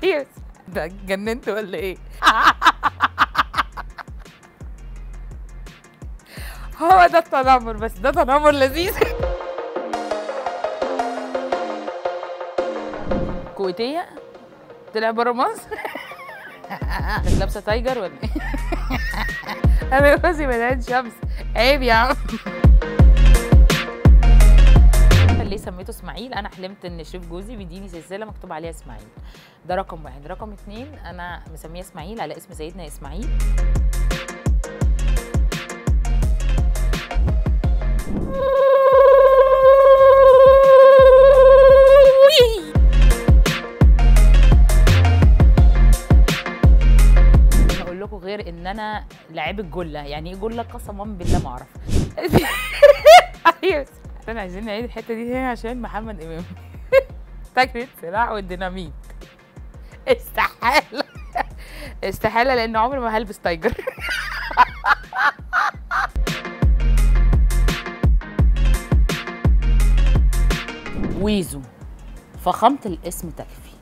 ايوه ده اتجننت ولا ايه هو ده التنمر بس ده تنمر لذيذ كويتية طلع بره مصر كانت لابسه تايجر ولا ايه؟ انا جوزي مليان شمس عيب يا عم ليه سميته اسماعيل انا حلمت ان شريف جوزي بيديني سلسله مكتوب عليها اسماعيل ده رقم واحد رقم اتنين انا مسميه اسماعيل على اسم سيدنا اسماعيل مش هقول لكم غير ان انا لعيبه جله يعني ايه جله قسما بالله ما اعرف ايوه احنا عايزين نعيد الحته دي هنا عشان محمد امام فكره سلاح والديناميت استحاله استحاله لان عمري ما هلبس تايجر ويزو فخامه الاسم تكفي